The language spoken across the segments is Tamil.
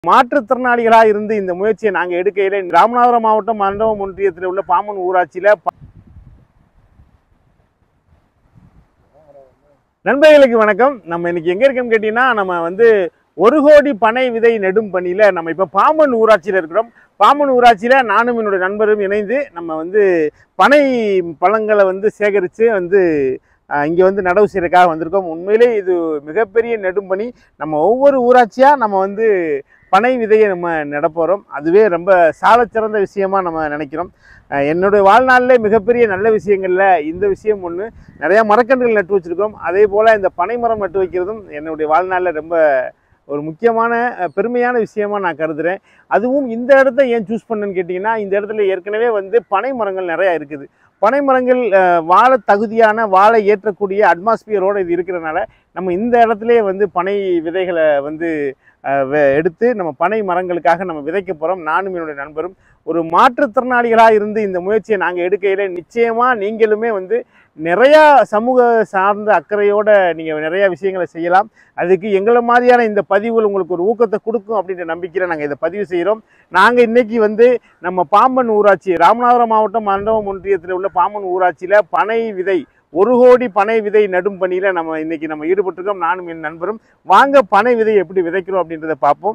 மாற்றுத்திறனாளிகளாக இருந்து இந்த முயற்சியை நாங்கள் எடுக்கையில் ராமநாதபுரம் மாவட்டம் மண்டபம் ஒன்றியத்தில் உள்ள பாமன் ஊராட்சியில் நண்பர்களுக்கு வணக்கம் நம்ம இன்னைக்கு எங்கே இருக்கோம்னு கேட்டிங்கன்னா நம்ம வந்து ஒரு கோடி பனை விதை நெடும் பணியில் நம்ம இப்போ பாம்பன் ஊராட்சியில் இருக்கிறோம் பாம்பன் ஊராட்சியில் நானும் என்னுடைய நண்பரும் இணைந்து நம்ம வந்து பனை பழங்களை வந்து சேகரித்து வந்து இங்கே வந்து நடவு செய்யறதுக்காக வந்திருக்கோம் உண்மையிலே இது மிகப்பெரிய நெடும்பணி நம்ம ஒவ்வொரு ஊராட்சியாக நம்ம வந்து பனை விதையை நம்ம நடப்போகிறோம் அதுவே ரொம்ப சாலச்சிறந்த விஷயமா நம்ம நினைக்கிறோம் அஹ் என்னுடைய வாழ்நாளிலே மிகப்பெரிய நல்ல விஷயங்களில் இந்த விஷயம் ஒன்று நிறையா மரக்கன்றுகள் நட்டு வச்சுருக்கோம் அதே போல் இந்த பனை மரம் நட்டு வைக்கிறதும் என்னுடைய வாழ்நாளில் ரொம்ப ஒரு முக்கியமான அஹ், பெருமையான விஷயமா நான் கருதுகிறேன் அதுவும் இந்த இடத்த ஏன் சூஸ் பண்ணேன்னு கேட்டிங்கன்னா இந்த இடத்துல ஏற்கனவே வந்து பனை மரங்கள் நிறையா இருக்குது பனை மரங்கள் அஹ், வாழ தகுதியான வாழ ஏற்றக்கூடிய அட்மாஸ்பியரோடு இது இருக்கிறனால நம்ம இந்த இடத்துலயே வந்து பனை விதைகளை வந்து அஹ், வெ- எடுத்து நம்ம பனை மரங்களுக்காக நம்ம விதைக்க போகிறோம் நானும் என்னுடைய நண்பரும் ஒரு மாற்றுத்திறனாளிகளாக இருந்து இந்த முயற்சியை நாங்கள் எடுக்கையில் நிச்சயமாக நீங்களுமே வந்து நிறையா சமூக சார்ந்த அக்கறையோட நீங்கள் நிறையா விஷயங்களை செய்யலாம் அதுக்கு எங்களை மாதிரியான இந்த பதிவுகள் உங்களுக்கு ஒரு ஊக்கத்தை கொடுக்கும் அப்படின்ற நம்பிக்கையில் நாங்கள் இதை பதிவு செய்கிறோம் நாங்கள் இன்னைக்கு வந்து நம்ம பாம்பன் ஊராட்சி ராமநாதபுரம் மாவட்டம் மண்டபம் ஒன்றியத்தில் உள்ள பாம்பன் ஊராட்சியில் பனை விதை ஒரு கோடி பனை விதை நடும் பணியில் நம்ம இன்னைக்கு நம்ம ஈடுபட்டிருக்கோம் நானும் என் நண்பரும் வாங்க பனை விதை எப்படி விதைக்கிறோம் அப்படின்றத பார்ப்போம்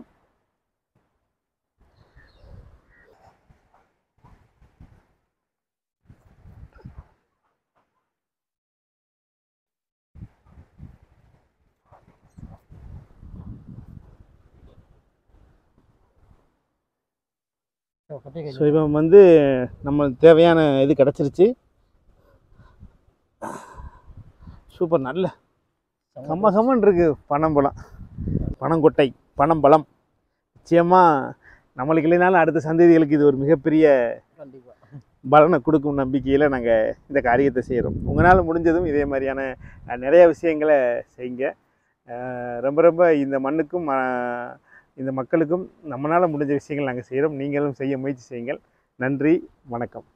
ஸோ இப்போ வந்து நம்ம தேவையான இது கிடச்சிருச்சு சூப்பர் நல்ல கம்ம கம்மன் இருக்கு பனம்பழம் பனங்கொட்டை பனம்பழம் நிச்சயமாக நம்மளுக்கு இல்லைனாலும் அடுத்த சந்ததிகளுக்கு இது ஒரு மிகப்பெரிய கண்டிப்பா பலனை கொடுக்கும் நம்பிக்கையில் நாங்கள் இந்த காரியத்தை செய்கிறோம் உங்களால் முடிஞ்சதும் இதே மாதிரியான அஹ், நிறைய விஷயங்களை செய்யுங்க அஹ், ரொம்ப ரொம்ப இந்த மண்ணுக்கும் அஹ், இந்த மக்களுக்கும் நம்மளால் முடிஞ்ச விஷயங்கள் நாங்கள் செய்கிறோம் நீங்களும் செய்ய முயற்சி செய்யுங்கள் நன்றி வணக்கம்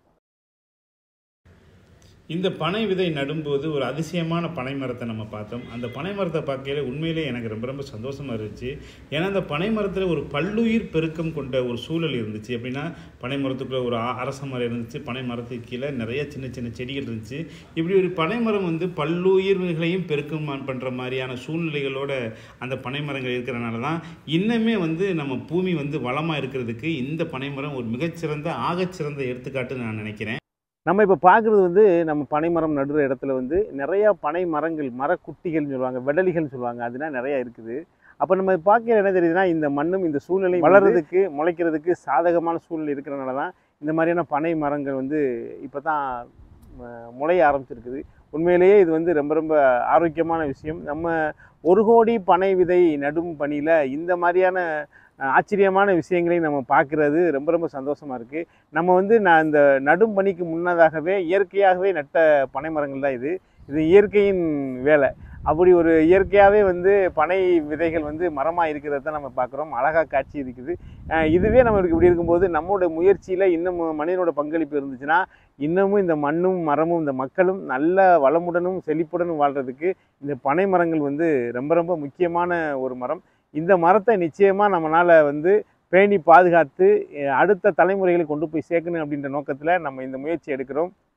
இந்த பனை விதை நடும்போது ஒரு அதிசயமான பனை மரத்தை நம்ம பார்த்தோம் அந்த பனை மரத்தை பார்க்கையில உண்மையிலே எனக்கு ரொம்ப ரொம்ப சந்தோஷமாக இருந்துச்சு ஏன்னா அந்த பனை மரத்தில் ஒரு பல்லுயிர் பெருக்கம் கொண்ட ஒரு சூழல் இருந்துச்சு எப்படின்னா பனை மரத்துக்குள்ளே ஒரு ஆ- அரச மரம் இருந்துச்சு பனை மரத்துக்கு கீழே நிறைய சின்ன சின்ன செடிகள் இருந்துச்சு இப்படி ஒரு பனை மரம் வந்து பல்லுயிர்களையும் பெருக்கம் பண்ணுற மாதிரியான சூழ்நிலைகளோட அந்த பனை மரங்கள் இருக்கிறனால தான் இன்னுமே வந்து நம்ம பூமி வந்து வளமாக இருக்கிறதுக்கு இந்த பனை மரம் ஒரு மிகச்சிறந்த ஆகச்சிறந்த எடுத்துக்காட்டுன்னு நான் நினைக்கிறேன் நம்ம இப்போ பார்க்குறது வந்து நம்ம பனை மரம் நடுற இடத்துல வந்து நிறையா பனை மரங்கள் மரக்குட்டிகள்னு சொல்லுவாங்க வெடலிகள்னு சொல்லுவாங்க அதெல்லாம் நிறையா இருக்குது அப்போ நம்ம பார்க்க என்ன தெரியுதுன்னா இந்த மண்ணும் இந்த சூழ்நிலை வளர்றதுக்கு முளைக்கிறதுக்கு சாதகமான சூழ்நிலை இருக்கிறனால தான் இந்த மாதிரியான பனை மரங்கள் வந்து இப்போ தான் முளைய ஆரம்பிச்சிருக்குது உண்மையிலேயே இது வந்து ரொம்ப ரொம்ப ஆரோக்கியமான விஷயம் நம்ம ஒரு கோடி பனை விதை நடும் பணியில் இந்த மாதிரியான அஹ், ஆச்சரியமான விஷயங்களையும் நம்ம பார்க்குறது ரொம்ப ரொம்ப சந்தோஷமாக இருக்குது நம்ம வந்து நான் இந்த நடும் பணிக்கு முன்னதாகவே இயற்கையாகவே நட்ட பனை மரங்கள் தான் இது இது இயற்கையின் வேலை அப்படி ஒரு இயற்கையாகவே வந்து பனை விதைகள் வந்து மரமாக இருக்கிறத தான் நம்ம பார்க்குறோம் அழகாக காட்சி இருக்குது அஹ் இதுவே நம்மளுக்கு இப்படி இருக்கும்போது நம்மளோட முயற்சியில் இன்னும் மனிதனோட பங்களிப்பு இருந்துச்சுன்னா இன்னமும் இந்த மண்ணும் மரமும் இந்த மக்களும் நல்ல வளமுடனும் செழிப்புடனும் வாழ்கிறதுக்கு இந்த பனை மரங்கள் வந்து ரொம்ப ரொம்ப முக்கியமான ஒரு மரம் இந்த மரத்தை நிச்சயமாக நம்மளால் வந்து பேணி பாதுகாத்து அஹ் அடுத்த தலைமுறைகளுக்கு கொண்டு போய் சேர்க்கணும் அப்படின்ற நோக்கத்தில் நம்ம இந்த முயற்சி எடுக்கிறோம்